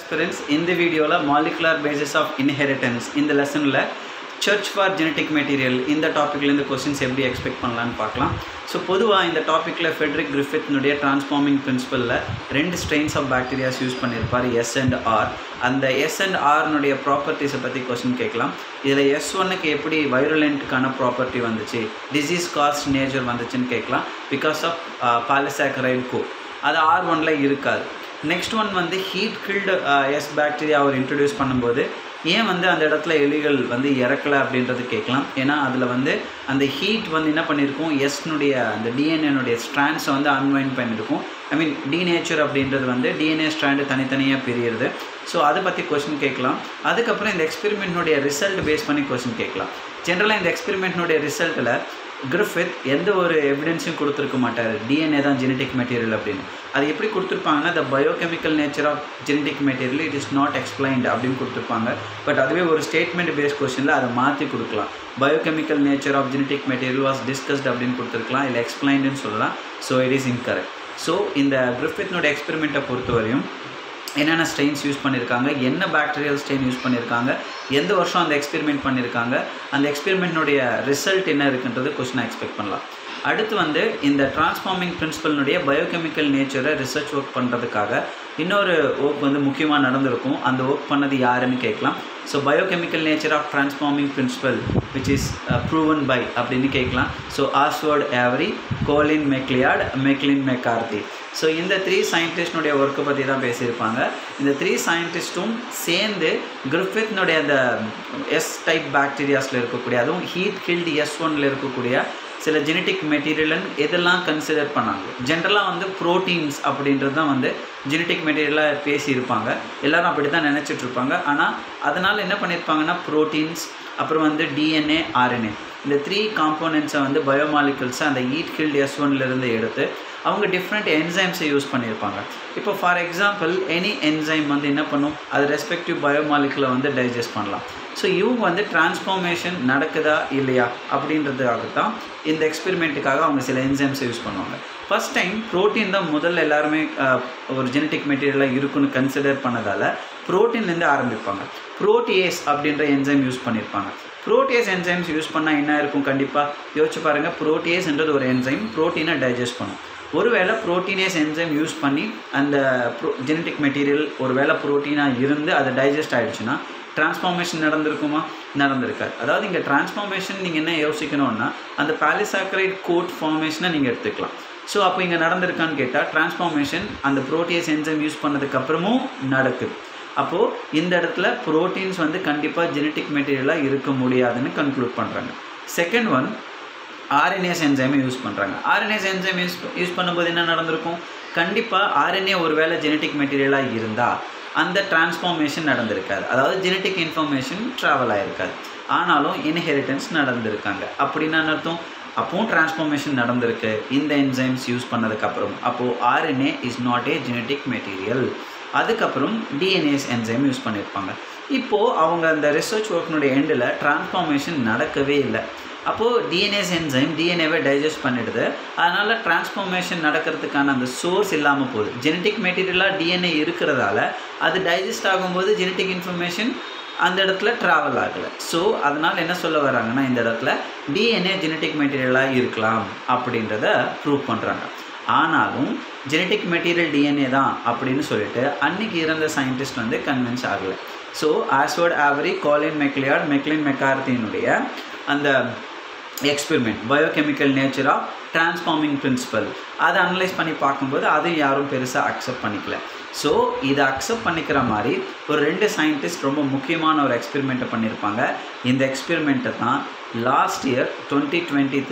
aspirants இந்த வீடியோவில் molecular basis of inheritance இந்த லெசனில் சர்ச் ஃபார் ஜெனட்டிக் மெட்டீரியல் இந்த டாப்பிக்லேருந்து கொஸ்டின்ஸ் எப்படி எக்ஸ்பெக்ட் பண்ணலான்னு பார்க்கலாம் ஸோ பொதுவாக இந்த டாப்பிக்கில் ஃபெட்ரிக் கிரிஃபித்னுடைய டிரான்ஸ்ஃபார்மிங் பிரின்சிபலில் ரெண்டு ஸ்ட்ரெயின்ஸ் ஆஃப் பாக்டீரியாஸ் யூஸ் பண்ணியிருப்பார் எஸ் அண்ட் ஆர் அந்த எஸ் அண்ட் ஆர்னுடைய ப்ராப்பர்ட்டிஸை பற்றி கொஸ்டின் கேட்கலாம் இதில் எஸ் ஒன்னுக்கு எப்படி வைரலண்ட்டுக்கான ப்ராப்பர்ட்டி வந்துச்சு டிசீஸ் காஸ்ட் நேச்சர் வந்துச்சுன்னு கேட்கலாம் பிகாஸ் ஆஃப் பாலிசாக்கரைட் கோ அது ஆர் ஒனில் இருக்காது நெக்ஸ்ட் ஒன் வந்து ஹீட் கில்டு எஸ் பாக்டீரியா அவர் இன்ட்ரடியூஸ் பண்ணும்போது ஏன் வந்து அந்த இடத்துல எலிகள் வந்து இறக்கலை அப்படின்றது கேட்கலாம் ஏன்னா அதில் வந்து அந்த ஹீட் வந்து என்ன பண்ணியிருக்கும் எஸ்னுடைய அந்த டிஎன்ஏனுடைய ஸ்ட்ராண்ட்ஸை வந்து அன்வைன் பண்ணியிருக்கும் ஐ மீன் டீநேச்சர் அப்படின்றது வந்து டிஎன்ஏ ஸ்ட்ராண்டு தனித்தனியாக பிரியிறது ஸோ அதை பற்றி கொஸ்டின் கேட்கலாம் அதுக்கப்புறம் இந்த எக்ஸ்பெரிமெண்ட்னுடைய ரிசல்ட் பேஸ் பண்ணி கொஸ்டின் கேட்கலாம் ஜென்ரலாக இந்த எக்ஸ்பெரிமெண்ட்னுடைய ரிசல்ட்டில் கிரிஃபித் எந்த ஒரு எவிடன்ஸும் கொடுத்துருக்க மாட்டார் டிஎன்ஏ தான் ஜெனட்டிக் மெட்டீரியல் அப்படின்னு அது எப்படி கொடுத்துருப்பாங்கன்னா the biochemical nature of genetic material it is not explained அப்படின்னு கொடுத்துருப்பாங்க பட் அதுவே ஒரு ஸ்டேட்மெண்ட் பேஸ் கொஸ்டினில் அதை மாற்றி கொடுக்கலாம் biochemical nature of genetic material was discussed அப்படின்னு கொடுத்துருக்கலாம் இல்லை எக்ஸ்பிளைன்டுன்னு சொல்லலாம் so it is incorrect so இந்த கிரிஃபித்னுடைய எக்ஸ்பெரிமெண்ட்டை பொறுத்தவரையும் என்னென்ன ஸ்ட்ரெயின்ஸ் யூஸ் பண்ணியிருக்காங்க என்ன பாக்டீரியல் ஸ்ட்ரெயின் யூஸ் பண்ணியிருக்காங்க எந்த வருஷம் அந்த எக்ஸ்பெரிமெண்ட் பண்ணியிருக்காங்க அந்த எக்ஸ்பெரிமெண்ட்னுடைய ரிசல்ட் என்ன இருக்குன்றது கொஸ்டினை எக்ஸ்பெக்ட் பண்ணலாம் அடுத்து வந்து இந்த டிரான்ஸ்ஃபார்மிங் பிரின்சிபல்னுடைய பயோகெமிக்கல் நேச்சரை ரிசர்ச் ஒர்க் பண்ணுறதுக்காக இன்னொரு ஒர்க் வந்து முக்கியமாக நடந்திருக்கும் அந்த ஒர்க் பண்ணது யாருன்னு கேட்கலாம் so biochemical nature of transforming principle which is proven by அப்படின்னு கேட்கலாம் so Oswald Avery Colin MacLeod Maclyn McCarty so இந்த த்ரீ சயின்டிஸ்ட்னுடைய ஒர்க்கை பற்றி தான் பேசியிருப்பாங்க இந்த த்ரீ சயின்டிஸ்ட்டும் சேர்ந்து கிரிஃபித்னுடைய அந்த எஸ் டைப் பாக்டீரியாஸில் இருக்கக்கூடிய அதுவும் ஹீட் கில்டு எஸ் ஒனில் இருக்கக்கூடிய சில ஜெனட்டிக் மெட்டீரியல்னு எதெல்லாம் கன்சிடர் பண்ணாங்க ஜென்ரலாக வந்து ப்ரோட்டீன்ஸ் அப்படின்றது தான் வந்து ஜெனட்டிக் மெட்டீரியலாக பேசியிருப்பாங்க எல்லோரும் அப்படி தான் நினச்சிட்ருப்பாங்க ஆனால் அதனால் என்ன பண்ணியிருப்பாங்கன்னா ப்ரோட்டீன்ஸ் அப்புறம் வந்து டிஎன்ஏ ஆர்என்ஏ இந்த த்ரீ காம்போனன்ட்ஸை வந்து பயோமாலிகல்ஸை அந்த ஈட் கில்ட் எஸ் ஒன்லேருந்து எடுத்து அவங்க டிஃப்ரெண்ட் என்சைம்ஸை யூஸ் பண்ணியிருப்பாங்க இப்போ ஃபார் எக்ஸாம்பிள் எனி என்சைம் வந்து என்ன பண்ணும் அது ரெஸ்பெக்டிவ் பயோமாலிகுலை வந்து டைஜஸ்ட் பண்ணலாம் ஸோ இவங்க வந்து டிரான்ஸ்ஃபார்மேஷன் நடக்குதா இல்லையா அப்படின்றதுக்காக தான் இந்த எக்ஸ்பெரிமெண்ட்டுக்காக அவங்க சில என்சைம்ஸை யூஸ் பண்ணுவாங்க ஃபஸ்ட் டைம் ப்ரோட்டீன் தான் முதல்ல எல்லாருமே ஒரு ஜெனட்டிக் மெட்டீரியலாக இருக்குன்னு கன்சிடர் பண்ணதால் ப்ரோட்டீன்லேருந்து ஆரம்பிப்பாங்க ப்ரோட்டியேஸ் அப்படின்ற என்சைம் யூஸ் பண்ணியிருப்பாங்க ப்ரோட்டியஸ் என்சைம்ஸ் யூஸ் பண்ணால் என்ன இருக்கும் கண்டிப்பாக யோசிச்சு பாருங்கள் ப்ரோட்டியஸ்ன்றது ஒரு என்சைம் ப்ரோட்டீனை டைஜஸ்ட் பண்ணும் ஒருவேளை ப்ரோட்டீனேஸ் என்சைம் யூஸ் பண்ணி அந்த ப்ரோ ஜெனட்டிக் மெட்டீரியல் ஒரு வேளை ப்ரோட்டீனாக இருந்து அது டைஜஸ்ட் ஆகிடுச்சுன்னா டிரான்ஸ்ஃபார்மேஷன் நடந்திருக்குமா நடந்திருக்காது அதாவது இங்கே டிரான்ஸ்ஃபார்மேஷன் நீங்கள் என்ன யோசிக்கணும்னா அந்த பாலிசாக்கரைட் கோட் ஃபார்மேஷனை நீங்கள் எடுத்துக்கலாம் ஸோ அப்போ இங்கே நடந்திருக்கான்னு கேட்டால் டிரான்ஸ்ஃபார்மேஷன் அந்த ப்ரோட்டியஸ் என்சைம் யூஸ் பண்ணதுக்கப்புறமும் நடக்குது அப்போது இந்த இடத்துல ப்ரோட்டீன்ஸ் வந்து கண்டிப்பாக ஜெனட்டிக் மெட்டீரியலாக இருக்க முடியாதுன்னு கன்க்ளூட் பண்ணுறாங்க செகண்ட் ஒன் ஆர்என்ஏஸ் என்சைமை யூஸ் பண்ணுறாங்க ஆர்என்ஏஸ் என்சைம் யூஸ் யூஸ் பண்ணும்போது என்ன நடந்திருக்கும் கண்டிப்பாக ஆர்என்ஏ ஒரு வேளை ஜெனட்டிக் மெட்டீரியலாக இருந்தால் அந்த டிரான்ஸ்ஃபார்மேஷன் நடந்திருக்காது அதாவது ஜெனட்டிக் இன்ஃபர்மேஷன் ட்ராவல் ஆகிருக்காது ஆனாலும் இன்ஹெரிட்டன்ஸ் நடந்திருக்காங்க அப்படின்னா அர்த்தம் அப்போவும் டிரான்ஸ்ஃபார்மேஷன் நடந்திருக்கு இந்த என்சைம்ஸ் யூஸ் பண்ணதுக்கப்புறம் அப்போது RNA is not a genetic material அதுக்கப்புறம் டிஎன்ஏஸ் என்சைம் யூஸ் பண்ணியிருப்பாங்க இப்போது அவங்க அந்த ரிசர்ச் ஒர்க்னுடைய எண்டில் டிரான்ஸ்ஃபார்மேஷன் நடக்கவே இல்லை அப்போது டிஎன்ஏஸ் என்சைம் டிஎன்ஏவை டைஜஸ்ட் பண்ணிடுது அதனால் டிரான்ஸ்ஃபார்மேஷன் நடக்கிறதுக்கான அந்த சோர்ஸ் இல்லாமல் போகுது ஜெனட்டிக் மெட்டீரியலாக டிஎன்ஏ இருக்கிறதால அது டைஜஸ்ட் ஆகும்போது ஜெனட்டிக் இன்ஃபர்மேஷன் அந்த இடத்துல ட்ராவல் ஆகலை ஸோ அதனால் என்ன சொல்ல வராங்கன்னா இந்த இடத்துல டிஎன்ஏ ஜெனட்டிக் மெட்டீரியலாக இருக்கலாம் அப்படின்றத ப்ரூவ் பண்ணுறாங்க ஆனாலும் ஜெனட்டிக் மெட்டீரியல் டிஎன்ஏ தான் அப்படின்னு சொல்லிட்டு அன்றைக்கி இருந்த சயின்டிஸ்ட் வந்து கன்வின்ஸ் ஆகலை so Oswald Avery Colin MacLeod Maclyn மெக்கார்த்தினுடைய அந்த experiment biochemical nature of transforming principle அதை அனலைஸ் பண்ணி பார்க்கும்போது அதையும் யாரும் பெருசாக அக்செப்ட் பண்ணிக்கல ஸோ இதை அக்செப்ட் பண்ணிக்கிற மாதிரி ஒரு ரெண்டு சயின்டிஸ்ட் ரொம்ப முக்கியமான ஒரு எக்ஸ்பெரிமெண்ட்டை பண்ணியிருப்பாங்க இந்த எக்ஸ்பெரிமெண்ட்டை தான் லாஸ்ட் இயர் டுவெண்ட்டி டுவெண்ட்டி